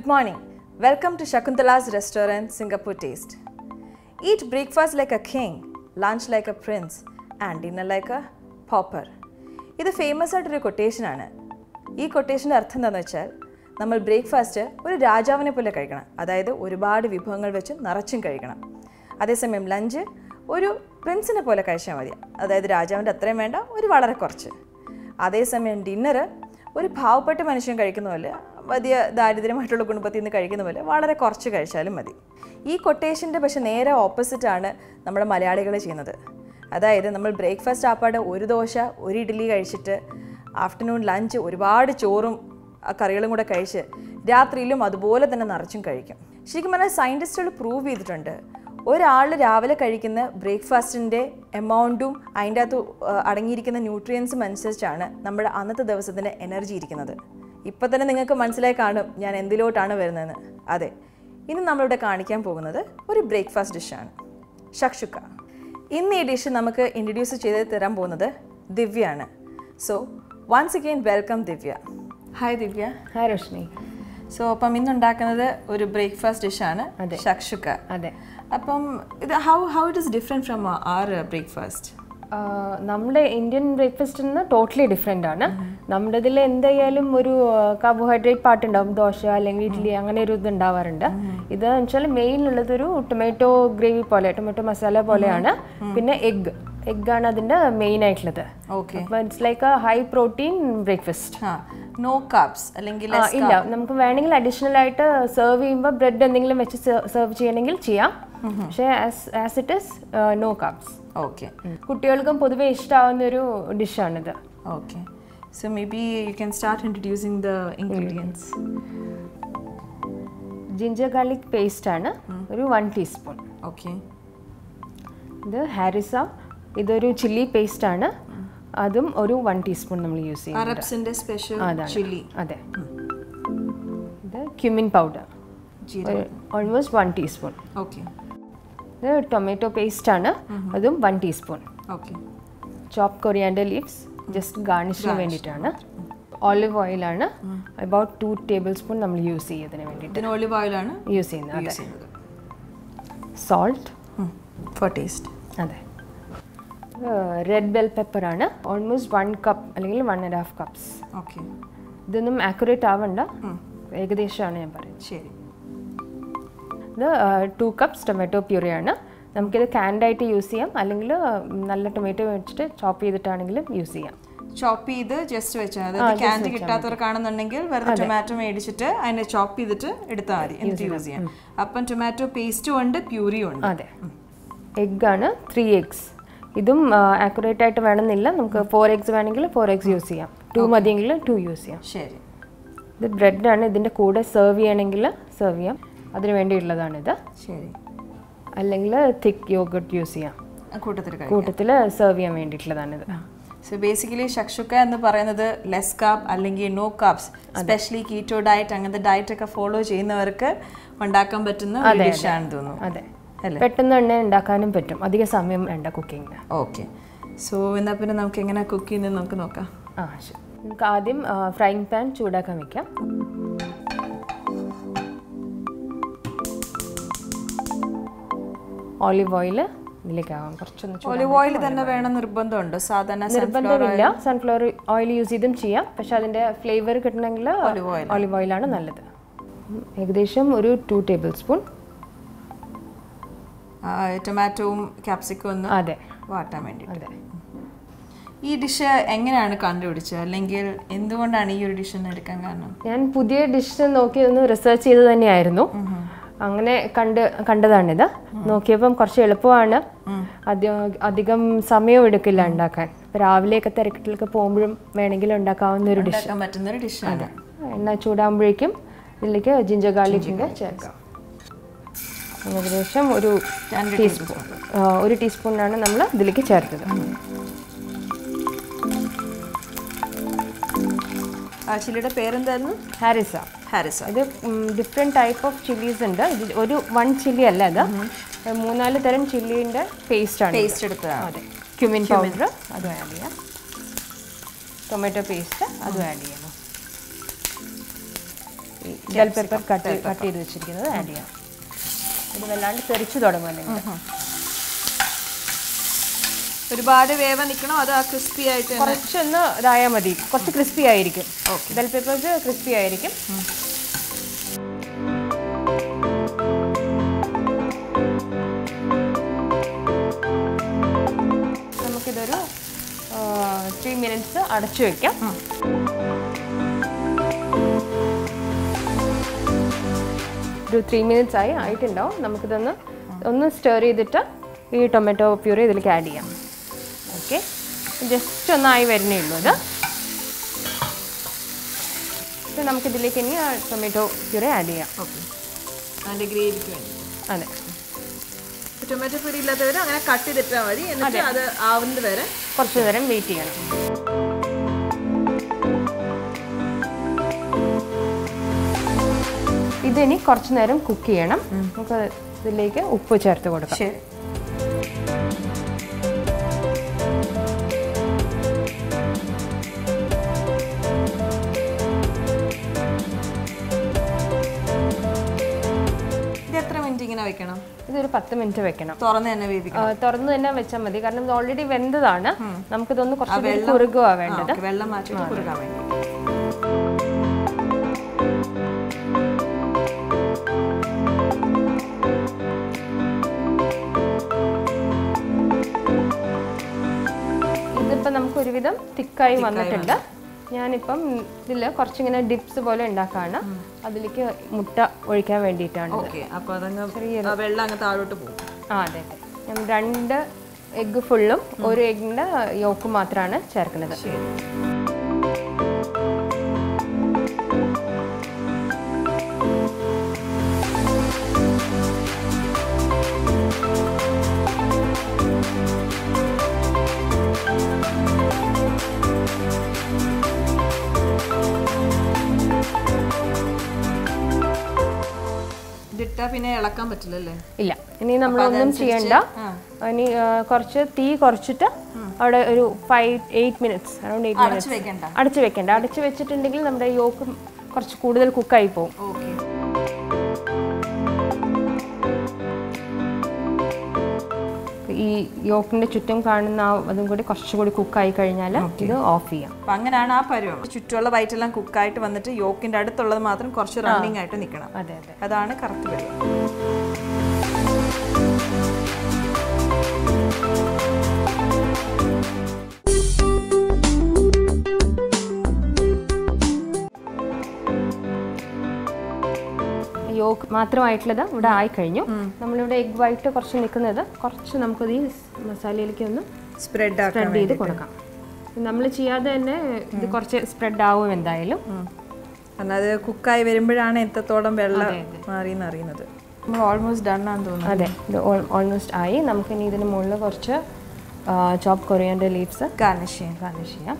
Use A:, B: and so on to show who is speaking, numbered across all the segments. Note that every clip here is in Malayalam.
A: morning. Welcome to Shakuntala's restaurant, Singapore Taste. Eat breakfast like a king, lunch like a prince, and dinner like a pauper. ഇത് ഫേമസ് ആയിട്ടൊരു കൊട്ടേഷനാണ് ഈ കൊട്ടേഷൻ്റെ അർത്ഥം എന്താണെന്ന് വെച്ചാൽ നമ്മൾ ബ്രേക്ക്ഫാസ്റ്റ് ഒരു രാജാവിനെ പോലെ കഴിക്കണം അതായത് ഒരുപാട് വിഭവങ്ങൾ വെച്ച് നിറച്ചും കഴിക്കണം അതേസമയം ലഞ്ച് ഒരു പ്രിൻസിനെ പോലെ കഴിച്ചാൽ മതി അതായത് രാജാവിൻ്റെ അത്രയും വേണ്ട ഒരു വളരെ കുറച്ച് അതേസമയം ഡിന്നർ ഒരു പാവപ്പെട്ട മനുഷ്യൻ കഴിക്കുന്ന പോലെ വലിയ ദാരിദ്ര്യമായിട്ടുള്ള കുടുംബത്തിൽ നിന്ന് കഴിക്കുന്ന പോലെ വളരെ കുറച്ച് കഴിച്ചാലും മതി ഈ കൊട്ടേഷൻ്റെ പക്ഷെ നേരെ ഓപ്പോസിറ്റാണ് നമ്മുടെ മലയാളികൾ ചെയ്യുന്നത് അതായത് നമ്മൾ ബ്രേക്ക്ഫാസ്റ്റ് ആപ്പാടെ ഒരു ദോശ ഒരു ഇഡ്ഡലി കഴിച്ചിട്ട് ആഫ്റ്റർനൂൺ ലഞ്ച് ഒരുപാട് ചോറും ആ കറികളും കൂടെ കഴിച്ച് രാത്രിയിലും അതുപോലെ തന്നെ നിറച്ചും കഴിക്കും ശരിക്കും പറഞ്ഞാൽ സയൻറ്റിസ്റ്റുകൾ പ്രൂവ് ചെയ്തിട്ടുണ്ട് ഒരാൾ രാവിലെ കഴിക്കുന്ന ബ്രേക്ക്ഫാസ്റ്റിൻ്റെ എമൗണ്ടും അതിൻ്റെ അകത്ത് ആ, അടങ്ങിയിരിക്കുന്ന ന്യൂട്രിയൻസും അനുസരിച്ചാണ് നമ്മുടെ അന്നത്തെ ദിവസത്തിൻ്റെ എനർജി ഇരിക്കുന്നത് ഇപ്പം തന്നെ നിങ്ങൾക്ക് മനസ്സിലായി കാണും ഞാൻ എന്തിലോട്ടാണ് വരുന്നതെന്ന് അതെ ഇന്ന് നമ്മളിവിടെ കാണിക്കാൻ പോകുന്നത് ഒരു ബ്രേക്ക്ഫാസ്റ്റ് ഡിഷാണ് ഷക്ഷുക്ക ഇന്ന് ഈ ഡിഷ് നമുക്ക് ഇൻട്രൊഡ്യൂസ് ചെയ്ത് തരാൻ പോകുന്നത് ദിവ്യയാണ് so once again welcome Divya hi Divya
B: hi Roshni
A: so അപ്പം ഇന്ന് ഉണ്ടാക്കുന്നത് ഒരു ബ്രേക്ക്ഫാസ്റ്റ് ഡിഷാണ് ഷക്ഷുക്ക
B: അതെ
A: അപ്പം ഇത് how how it is different from our breakfast
B: ah നമ്മുടെ ഇന്ത്യൻ ബ്രേക്ക്ഫാസ്റ്റ് നിന്ന് ടോട്ടലി ഡിഫറെൻ്റ് ആണ് നമ്മുടെ ഇതിൽ എന്തായാലും ഒരു കാർബോഹൈഡ്രേറ്റ് പാർട്ട് ഉണ്ടാവും ദോശ അല്ലെങ്കിൽ ഇഡ്ഡലി അങ്ങനെ ഒരു ഇത് ഉണ്ടാവാറുണ്ട് ഇത് വെച്ചാൽ മെയിൻ ഉള്ളത് ഒരു ടൊമാറ്റോ ഗ്രേവി പോലെ ടൊമാറ്റോ മസാല പോലെയാണ് പിന്നെ എഗ് എഗ് ആണ് അതിൻ്റെ മെയിൻ ആയിട്ടുള്ളത്
A: ഓക്കെ
B: അപ്പോൾ it's like a high protein breakfast
A: ah no carbs അല്ലെങ്കിൽ
B: ആ ഇല്ല നമുക്ക് വേണമെങ്കിൽ അഡീഷണൽ ആയിട്ട് സെർവ് ചെയ്യുമ്പോൾ ബ്രെഡ് എന്തെങ്കിലും വെച്ച് സെർവ് ചെയ്യണമെങ്കിൽ ചെയ്യാം പക്ഷേ as it is no carbs
A: okay
B: കുട്ടികൾക്കും പൊതുവെ ഇഷ്ടമാവുന്ന ഒരു ഡിഷാണിത്
A: Okay. So maybe you can start introducing the ingredients.
B: Ginger garlic paste ആണ് ഒരു വൺ ടീസ്പൂൺ
A: Okay.
B: ഇത് ഹാരിസ ഇതൊരു ചില്ലി പേസ്റ്റ് ആണ് അതും ഒരു വൺ ടീസ്പൂൺ നമ്മൾ യൂസ് ചെയ്യും
A: Arabs in the special
B: അതാണ്.
A: chili.
B: അതെ ഇത് cumin powder
A: Jeera.
B: Almost one teaspoon
A: Okay.
B: ഇത് ടൊമാറ്റോ പേസ്റ്റ് ആണ് അതും one teaspoon
A: Okay.
B: Chop coriander leaves just ഗാർണിഷിന് വേണ്ടിയിട്ടാണ് ഓലിവ് ഓയിലാണ് അബൌട്ട് ടു ടേബിൾ സ്പൂൺ നമ്മൾ യൂസ് ചെയ്യുന്നതിന് വേണ്ടിയിട്ട്
A: ഇതിന് olive oil ആണ്
B: യൂസ് ചെയ്യുന്നത് അതെ
A: use ചെയ്യുന്നത്.
B: Salt
A: Hmm. For taste.
B: അതെ റെഡ് ബെൽ പെപ്പർ ആണ് ഓൾമോസ്റ്റ് വൺ കപ്പ് അല്ലെങ്കിൽ one and half cups
A: Okay.
B: ഇതൊന്നും ആക്യുറേറ്റ് ആവണ്ട ഏകദേശമാണ് ഞാൻ പറയുന്നത്
A: ശരി.
B: ഇത് ടു കപ്സ് ടൊമാറ്റോ പ്യൂറിയാണ് നമുക്കിത് canned ആയിട്ട് യൂസ് ചെയ്യാം അല്ലെങ്കിൽ നല്ല ടൊമാറ്റോ വെച്ചിട്ട് ചോപ്പ് ചെയ്തിട്ടാണെങ്കിലും യൂസ് ചെയ്യാം
A: ചോപ്പ് ചെയ്ത് ജസ്റ്റ് വെച്ചാൽ അതായത് ക്യാൻഡ് കിട്ടാത്തവർക്കാണെന്നുണ്ടെങ്കിൽ വെറുതെ ടൊമാറ്റോ മേടിച്ചിട്ട് അതിനെ ചോപ്പ് ചെയ്തിട്ട് എടുത്താൽ മതി എന്നിട്ട് യൂസ് ചെയ്യാം അപ്പം ടൊമാറ്റോ പേസ്റ്റും ഉണ്ട് പ്യൂരിയും ഉണ്ട്
B: അതെ എഗ് ആണ് ത്രീ എഗ്സ് ഇതും ആക്യുറേറ്റ് ആയിട്ട് വേണമെന്നില്ല നമുക്ക് ഫോർ എഗ്സ് വേണമെങ്കിൽ ഫോർ എഗ്സ് യൂസ് ചെയ്യാം ടു മതിയെങ്കിൽ ടു യൂസ് ചെയ്യാം
A: ശരി
B: ഇത് ബ്രെഡാണ് ഇതിൻ്റെ കൂടെ സെർവ് ചെയ്യണമെങ്കിൽ സെർവ് ചെയ്യാം അതിന് വേണ്ടിയുള്ളതാണിത്
A: ശരി
B: അല്ലെങ്കിൽ തിക്ക് യോഗട്ട് യൂസ് ചെയ്യാം
A: കൂട്ടത്തിൽ കഴിക്കാം
B: കൂട്ടത്തിൽ സെർവ് ചെയ്യാൻ വേണ്ടിയിട്ടുള്ളതാണിത്
A: സോ ബേസിക്കലി ഷക്ഷുക്ക എന്ന് പറയുന്നത് ലെസ് കാപ്പ് അല്ലെങ്കിൽ no carbs specially keto diet അങ്ങനത്തെ ഡയറ്റ് ഒക്കെ ഫോളോ ചെയ്യുന്നവർക്ക് ഉണ്ടാക്കാൻ പറ്റുന്ന ഒരു ഡിഷാണെന്ന് തോന്നുന്നു
B: അതെ
A: അല്ലേ?
B: പെട്ടെന്ന് തന്നെ ഉണ്ടാക്കാനും പറ്റും അധിക സമയം വേണ്ട കുക്കിങ്ങിന്
A: ഓക്കെ സോ എന്നാൽ പിന്നെ നമുക്ക് എങ്ങനെ കുക്ക് ചെയ്യുന്നത് നമുക്ക് നോക്കാം
B: ആ ശരി നമുക്ക് ആദ്യം ഫ്രൈങ് പാൻ ചൂടാക്കാൻ വെക്കാം ഓലിവ് ഓയിൽ ഇതിലേക്കാവാം കുറച്ചൊന്ന് ചൂടാ
A: ഒലിവ് ഓയിൽ തന്നെ വേണം നിർബന്ധമുണ്ട് സാധാരണ
B: നിർബന്ധമില്ല സൺഫ്ലവർ ഓയിൽ യൂസ് ചെയ്തും ചെയ്യാം പക്ഷെ അതിൻ്റെ ഫ്ലേവർ കിട്ടണമെങ്കിൽ ഓലിവ് ഓയിലാണ് നല്ലത് ഉം, ഏകദേശം ഒരു ടു ടേബിൾ സ്പൂൺ
A: ടൊമാറ്റോവും ക്യാപ്സിക്കും ഒന്ന്
B: അതെ
A: വാട്ടാൻ വേണ്ടി
B: അതെ
A: ഈ ഡിഷ് എങ്ങനെയാണ് കണ്ടുപിടിച്ചത് അല്ലെങ്കിൽ എന്തുകൊണ്ടാണ് ഈ ഒരു ഡിഷ് എടുക്കാൻ കാരണം
B: ഞാൻ പുതിയ ഡിഷ് നോക്കി ഒന്ന് റിസർച്ച് ചെയ്ത് തന്നെയായിരുന്നു അങ്ങനെ കണ്ട് കണ്ടതാണിത് നോക്കിയപ്പം കുറച്ച് എളുപ്പമാണ് അധികം അധികം സമയം എടുക്കില്ല ഉണ്ടാക്കാൻ ഇപ്പം രാവിലെയൊക്കെ തിരക്കിലൊക്കെ പോകുമ്പോഴും വേണമെങ്കിൽ ഉണ്ടാക്കാവുന്ന ഒരു ഡിഷ്
A: ഉണ്ടാക്കാൻ പറ്റുന്ന ഒരു ഡിഷാണ്
B: എണ്ണ ചൂടാകുമ്പോഴേക്കും ഇതിലേക്ക് ജിഞ്ചർ ഗാർലിക്കിൻ്റെ ചേർക്കാം ഏകദേശം ഒരു
A: രണ്ട്
B: ടീസ്പൂൺ ഒരു ടീസ്പൂണാണ് നമ്മൾ ഇതിലേക്ക് ചേർത്തത്
A: ആ ചില്ലിയുടെ പേരെന്തായിരുന്നു
B: ഹാരിസ
A: ഹാരിസ
B: ഇത് ഡിഫറെൻറ്റ് ടൈപ്പ് ഓഫ് ചില്ലീസ് ഉണ്ട് ഇത് ഒരു വൺ ചില്ലി അല്ല ഇത് മൂന്നാല് തരം ചില്ലിൻ്റെ പേസ്റ്റ് ആണ് ഇത്.
A: ടേസ്റ്റ് എടുത്തതാണ്
B: അതെ ക്യുമിൻ പൗഡർ അതും ആഡ് ചെയ്യാം ടൊമാറ്റോ പേസ്റ്റ് അതും ആഡ് ചെയ്യണം ബെൽ പെപ്പർ കട്ട് കട്ട് ചെയ്ത് വെച്ചിരിക്കുന്നത് ആഡ് ചെയ്യാം ഇത് വല്ലാണ്ട് തെറിച്ച് തുടങ്ങും നിങ്ങൾ
A: ഒരുപാട് വേവ നിൽക്കണോ അത് ആ ക്രിസ്പി ആയിട്ട് തന്നെ?
B: കുറച്ചൊന്ന് ഇതായാൽ മതി കുറച്ച് ക്രിസ്പി ആയിരിക്കും ബെൽ പെപ്പേഴ്സ് ക്രിസ്പി ആയിരിക്കും നമുക്കിതൊരു ത്രീ മിനിറ്റ്സ് അടച്ചു വെക്കാം ഒരു ത്രീ മിനിറ്റ്സ് ആയി ആയിട്ടുണ്ടാവും നമുക്കിതൊന്ന് ഒന്ന് സ്റ്റർ ചെയ്തിട്ട് ഈ ടൊമാറ്റോ പ്യൂറി ഇതിലേക്ക് ആഡ് ചെയ്യാം ഓക്കെ ജസ്റ്റ് ഒന്നായി വരുന്നേ ഉള്ളൂ അത് ഇത് നമുക്കിതിലേക്ക് ഇനി ടൊമാറ്റോ പ്യൂറി ആഡ് ചെയ്യാം
A: ഓക്കെ അതിന്റെ ഗ്രേവിക്ക് വേണ്ടി
B: അതെ
A: ടൊമാറ്റോ പിടി ഇല്ലാത്തവർ അങ്ങനെ കട്ട് ചെയ്തിട്ടാൽ മതി എന്നിട്ട് അത് ആവുന്നത് വരെ
B: കുറച്ച് നേരം വെയിറ്റ് ചെയ്യണം ഇതിനി കുറച്ച് നേരം കുക്ക് ചെയ്യണം നമുക്ക് ഇതിലേക്ക് ഉപ്പ് ചേർത്ത് കൊടുക്കാം
A: ശരി ഇത് എത്ര മിനിറ്റ് ഇങ്ങനെ വെക്കണം
B: ഇതൊരു പത്ത് മിനിറ്റ് വെക്കണം
A: തുറന്ന് തന്നെ വേവിക്കണം
B: ആ, തുറന്ന് തന്നെ വെച്ചാൽ മതി കാരണം ഇത് ഓൾറെഡി വെന്തതാണ് നമുക്കിതൊന്ന് കുറച്ച് കുറുകുക
A: ആ,
B: വേണ്ടത്
A: ഓക്കേ, വെള്ളം മാറ്റിട്ട് കുറുക്കാൻ വേണ്ടി
B: ഇതിപ്പോൾ നമുക്ക് ഒരുവിധം തിക്കായി വന്നിട്ടുണ്ട് ഞാനിപ്പം ഇതിൽ കുറച്ചിങ്ങനെ ഡിപ്സ് പോലെ ഉണ്ടാക്കാണ് അതിലേക്ക് മുട്ട ഒഴിക്കാൻ വേണ്ടിയിട്ടാണ് ഇത്.
A: ഓക്കെ അപ്പൊ അതങ്ങ് ആ വെള്ളം അങ്ങ് താഴോട്ട് പോകും
B: ആ അതെ അതെ ഞാൻ രണ്ട് എഗ്ഗ് ഫുള്ളും ഒരു എഗ്ഗിൻ്റെ യോക്കും മാത്രമാണ് ചേർക്കുന്നത്
A: ശരി ഇതിട്ടാ പിന്നെ ഇളക്കാൻ പറ്റില്ലല്ലേ
B: ഇല്ല ഇനി നമ്മളൊന്നും ചെയ്യണ്ട ഇനി ആ, കുറച്ച് തീ കുറച്ചിട്ട് അവിടെ ഒരു five eight minutes around eight
A: അടച്ചു
B: മിനിറ്റ്സ്
A: വെക്കണ്ട
B: അടച്ച് വെക്കണ്ട അടച്ച് വെച്ചിട്ടുണ്ടെങ്കിൽ നമ്മുടെ യോക്ക് കുറച്ച് കൂടുതൽ കുക്കായി പോകും
A: ഓക്കെ
B: ഈ യോക്കിന്റെ ചുറ്റും കാണുന്ന ആ അതും കൂടി കുറച്ചുകൂടി കുക്കായി കഴിഞ്ഞാൽ ഇത് ഓഫ് ചെയ്യാം
A: അപ്പൊ അങ്ങനെയാണ് ആ പരുവം ചുറ്റുമുള്ള വയറ്റെല്ലാം കുക്കായിട്ട് വന്നിട്ട് യോക്കിന്റെ അടുത്തുള്ളത് മാത്രം കുറച്ച് റണ്ണിങ് ആയിട്ട് നിൽക്കണം
B: അതെ അതെ
A: അതാണ് കറക്റ്റ് പരുവം
B: യോക്ക് മാത്രമായിട്ടുള്ളത് ഇവിടെ ആയി കഴിഞ്ഞു നമ്മളിവിടെ എഗ് വൈറ്റ് കുറച്ച് നിൽക്കുന്നത് കുറച്ച് നമുക്കത് ഈ മസാലയിലേക്ക് ഒന്ന്
A: സ്പ്രെഡ് ആക്കാൻ
B: സ്പ്രെഡ് ചെയ്ത് കൊടുക്കാം നമ്മൾ ചെയ്യാതെ തന്നെ ഇത് കുറച്ച് സ്പ്രെഡ് ആവും എന്തായാലും
A: കാരണം അത് കുക്കായി വരുമ്പോഴാണ് എത്രത്തോളം വെള്ളം മാറിയെന്ന് അറിയുന്നത് നമ്മൾ ഓൾമോസ്റ്റ് ഡൺ ആണെന്ന് തോന്നുന്നു
B: അതെ ഇത് ഓൾമോസ്റ്റ് ആയി നമുക്കിനി ഇതിന് മുകളിൽ കുറച്ച് ചോപ്പ് കൊറിയാൻ്റെ ലീവ്സ്
A: ഗാർണിഷ് ചെയ്യാൻ
B: ഗാർണിഷ് ചെയ്യാം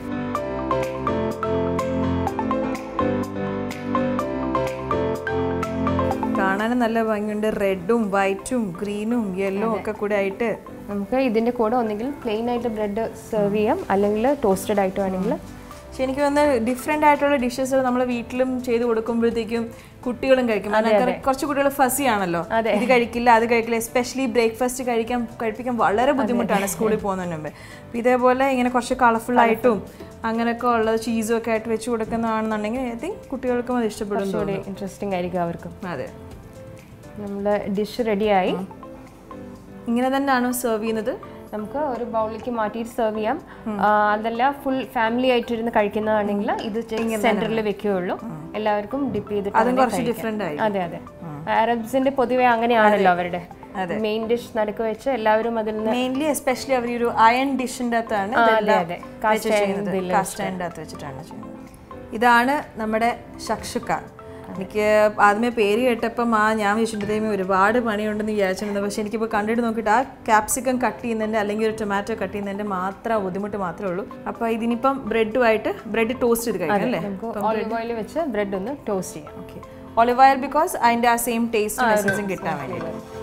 A: കാണാനും നല്ല ഭംഗിയുണ്ട് റെഡും വൈറ്റും ഗ്രീനും യെല്ലോ ഒക്കെ കൂടെ ആയിട്ട്
B: നമുക്ക് ഇതിൻ്റെ കൂടെ ഒന്നെങ്കിൽ പ്ലെയിൻ ആയിട്ട് ബ്രെഡ് സെർവ് ചെയ്യാം അല്ലെങ്കിൽ ടോസ്റ്റഡ് ആയിട്ട് വേണമെങ്കിൽ
A: പക്ഷെ എനിക്ക് തോന്നുന്നത് ഡിഫറെൻ്റ് ആയിട്ടുള്ള ഡിഷസ് നമ്മൾ വീട്ടിലും ചെയ്ത് കൊടുക്കുമ്പോഴത്തേക്കും കുട്ടികളും കഴിക്കും കാരണം കുറച്ച് കുട്ടികൾ ഫസി ആണല്ലോ ഇത് കഴിക്കില്ല അത് കഴിക്കില്ല എസ്പെഷ്യലി ബ്രേക്ക്ഫാസ്റ്റ് കഴിക്കാൻ കഴിപ്പിക്കാൻ വളരെ ബുദ്ധിമുട്ടാണ് സ്കൂളിൽ പോകുന്നതിന് മുമ്പ് അപ്പൊ ഇതേപോലെ ഇങ്ങനെ കുറച്ച് കളർഫുൾ ആയിട്ടും അങ്ങനെയൊക്കെ ഉള്ളത് ചീസും ഒക്കെ ആയിട്ട് വെച്ച് കൊടുക്കുന്നതാണെന്നുണ്ടെങ്കിൽ ഐ തിങ്ക് കുട്ടികൾക്കും അത് ഇഷ്ടപ്പെടും എന്ന്
B: കുറച്ചുകൂടി ഇൻട്രസ്റ്റിംഗ് ആയിരിക്കും അവർക്കും
A: തോന്നുന്നു. അതെ
B: നമ്മുടെ ഡിഷ് റെഡിയായി
A: ഇങ്ങനെ തന്നെയാണോ സെർവ് ചെയ്യുന്നത്
B: നമുക്ക് ഒരു ബൗളിലേക്ക് മാറ്റിയിട്ട് സെർവ് ചെയ്യാം ആ, അതല്ല ഫുൾ ഫാമിലി ആയിട്ടിരുന്ന് കഴിക്കുന്നതാണെങ്കിൽ ഇത് സെന്ററിൽ വെക്കുകയുള്ളൂ എല്ലാവർക്കും ഡിപ്പ് ചെയ്തിട്ട്
A: അതും
B: അങ്ങനെ
A: കുറച്ച്
B: കഴിക്കാം.
A: ഡിഫറെൻ്റ് ആയി
B: അതെ അതെ അറബ്സിന്റെ പൊതുവെ അങ്ങനെയാണല്ലോ അവരുടെ മെയിൻ ഡിഷ് നടുക്ക് വെച്ച് എല്ലാവരും അതിൽ നിന്ന്
A: മെയിൻലി എസ്പെഷ്യലി അവർ ഒരു അയൺ ഡിഷിൻ്റെ അകത്താണ്
B: അതെ,
A: ഇതെല്ലാം
B: അതെ.
A: വെച്ച്
B: Cast iron
A: ചെയ്യുന്നത്
B: ഇതില്
A: കാസ്റ്റ് അയണിൻ്റെ അകത്ത് വെച്ചിട്ടാണ് ചെയ്യുന്നത് ഇതാണ് നമ്മുടെ ഷക്ഷുക്ക എനിക്ക് ആദ്യമേ പേര് കേട്ടപ്പം ആ ഞാൻ വിചാരിച്ചിട്ടുണ്ടെങ്കിൽ ഒരുപാട് പണിയുണ്ടെന്ന് വിചാരിച്ചിരുന്നത് പക്ഷേ എനിക്കിപ്പോൾ കണ്ടിട്ട് നോക്കിയിട്ട് ആ ക്യാപ്സിക്കം കട്ട് ചെയ്യുന്നതിൻ്റെ അല്ലെങ്കിൽ ഒരു ടൊമാറ്റോ കട്ട് ചെയ്യുന്നതിൻ്റെ മാത്രം ബുദ്ധിമുട്ട് മാത്രമേ ഉള്ളൂ അപ്പോൾ ഇതിനിപ്പം ബ്രെഡുമായിട്ട് ബ്രെഡ് ടോസ്റ്റ് ചെയ്ത് കഴിക്കാം അല്ലേ
B: നമുക്ക് ഓലിവ് ഓയിൽ വെച്ച് ബ്രെഡ് ഒന്ന് ടോസ്റ്റ് ചെയ്യാം
A: ഓക്കെ ഒലിവ് ഓയിൽ ബിക്കോസ് അതിൻ്റെ ആ സെയിം ടേസ്റ്റും എസൻസും കിട്ടാൻ വേണ്ടി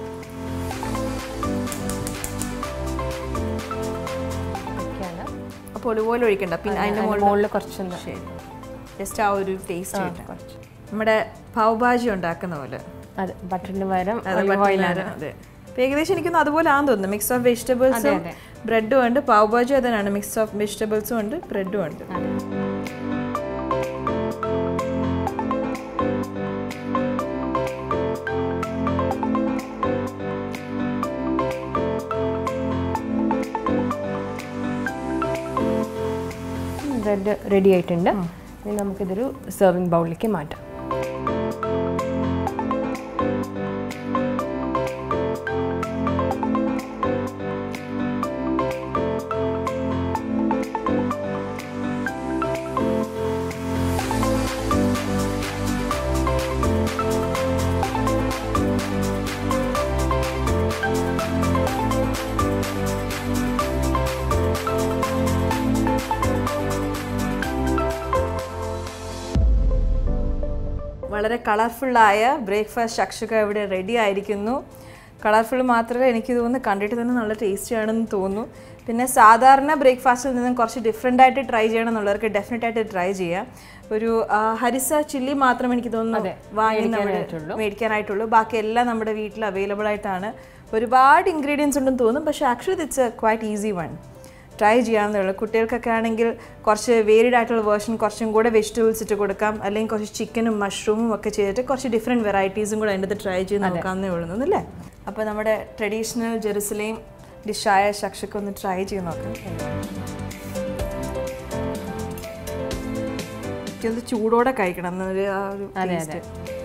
B: ഒക്കെയാണ്
A: അപ്പോൾ ഒലിവ് ഓയിൽ ഒഴിക്കണ്ട പിന്നെ അതിൻ്റെ
B: മുകളിൽ കുറച്ചൊന്ന്
A: ശരി ജസ്റ്റ് ആ ഒരു ടേസ്റ്റ് കിട്ടാൻ
B: കുറച്ച്
A: നമ്മുടെ പാവ് ഉണ്ടാക്കുന്ന പോലെ
B: അതെ ബട്ടറിന് പകരം
A: അതെ,
B: olive oil ആണ്.
A: ബട്ടർ അതെ ഇപ്പൊ ഏകദേശം എനിക്കൊന്ന് അതുപോലെ ആണെന്ന് തോന്നുന്നു മിക്സ് ഓഫ് വെജിറ്റബിൾസും
B: അതെ.
A: ബ്രെഡും ഉണ്ട് പാവ് ഭാജി അതിനാണ് മിക്സ് ഓഫ് വെജിറ്റബിൾസും ഉണ്ട് ബ്രെഡും ഉണ്ട്
B: ബ്രെഡ് റെഡി ആയിട്ടുണ്ട് ഇനി നമുക്കിതൊരു സെർവിങ് ബൗളിലേക്ക് മാറ്റാം
A: വളരെ കളർഫുള്ളായ ബ്രേക്ക്ഫാസ്റ്റ് ശക്ഷക ഇവിടെ റെഡി ആയിരിക്കുന്നു കളർഫുൾ മാത്രമല്ല എനിക്ക് തോന്നുന്നു കണ്ടിട്ട് തന്നെ നല്ല ടേസ്റ്റി ആണെന്ന് തോന്നുന്നു പിന്നെ സാധാരണ ബ്രേക്ക്ഫാസ്റ്റിൽ നിന്നും കുറച്ച് ഡിഫറെൻ്റ് ആയിട്ട് ട്രൈ ചെയ്യണം എന്നുള്ളവർക്ക് ഡെഫിനറ്റ് ആയിട്ട് ട്രൈ ചെയ്യാം ഒരു ആ, ഹരിസ ചില്ലി മാത്രം എനിക്ക് തോന്നുന്നു വാങ്ങി നമ്മൾ മേടിക്കാനായിട്ടുള്ളൂ ബാക്കി എല്ലാം നമ്മുടെ വീട്ടിൽ അവൈലബിൾ ആയിട്ടാണ് ഒരുപാട് ഇൻഗ്രീഡിയൻസ് ഉണ്ടെന്ന് തോന്നും പക്ഷേ actually it's quite easy one try ചെയ്യാവുന്നേ ഉള്ളൂ കുട്ടികൾക്കൊക്കെ ആണെങ്കിൽ കുറച്ച് വേരിഡ് ആയിട്ടുള്ള വേർഷൻ കുറച്ചും കൂടെ വെജിറ്റബിൾസ് ഇട്ട് കൊടുക്കാം അല്ലെങ്കിൽ കുറച്ച് ചിക്കനും മഷ്റൂമും ഒക്കെ ചെയ്തിട്ട് കുറച്ച് ഡിഫറെൻറ്റ് വെറൈറ്റീസും കൂടെ അതിൻ്റെ അകത്ത് ട്രൈ ചെയ്ത് നോക്കാവുന്നേ ഉള്ളൂ അല്ലേ അപ്പോൾ നമ്മുടെ ട്രഡീഷണൽ ജെറുസലേം ഡിഷായ ശക്ഷക്ക് ഒന്ന് ട്രൈ ചെയ്ത് നോക്കാം എനിക്കത് ചൂടോടെ കഴിക്കണം എന്നൊരു ആ ഒരു taste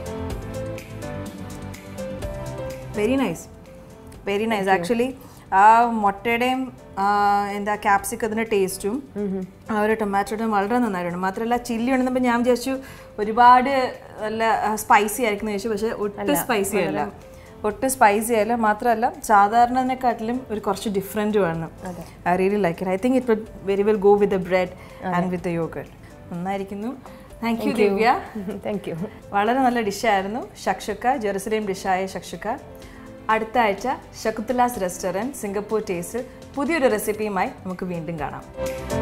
A: very nice very nice actually ആ മുട്ടയുടെയും ആ, എന്താ ക്യാപ്സിക്കത്തിൻ്റെ ടേസ്റ്റും ആ ഒരു ടൊമാറ്റോയുടെയും വളരെ നന്നായിട്ടുണ്ട് മാത്രമല്ല ചില്ലി ഉണ്ടെന്നപ്പോൾ ഞാൻ വിചാരിച്ചു ഒരുപാട് നല്ല സ്പൈസി ആയിരിക്കും എന്ന് ചോദിച്ചു പക്ഷേ ഒട്ടും സ്പൈസി അല്ല ഒട്ടും സ്പൈസി അല്ല മാത്രമല്ല സാധാരണനെക്കാട്ടിലും ഒരു കുറച്ച് ഡിഫറെൻറ്റും ആണ് I really like it I think it very well go with the bread and with the yogurt നന്നായിരിക്കുന്നു thank you Divya
B: thank you
A: വളരെ നല്ല ഡിഷായിരുന്നു ഷക്ഷുക്ക ജെറുസലേം ഡിഷായ ഷക്ഷുക്ക അടുത്ത ആഴ്ച ഷക്കുത്തുലാസ് റെസ്റ്റോറൻറ്റ് സിംഗപ്പൂർ ടേസ്റ്റിൽ പുതിയൊരു റെസിപ്പിയുമായി നമുക്ക് വീണ്ടും കാണാം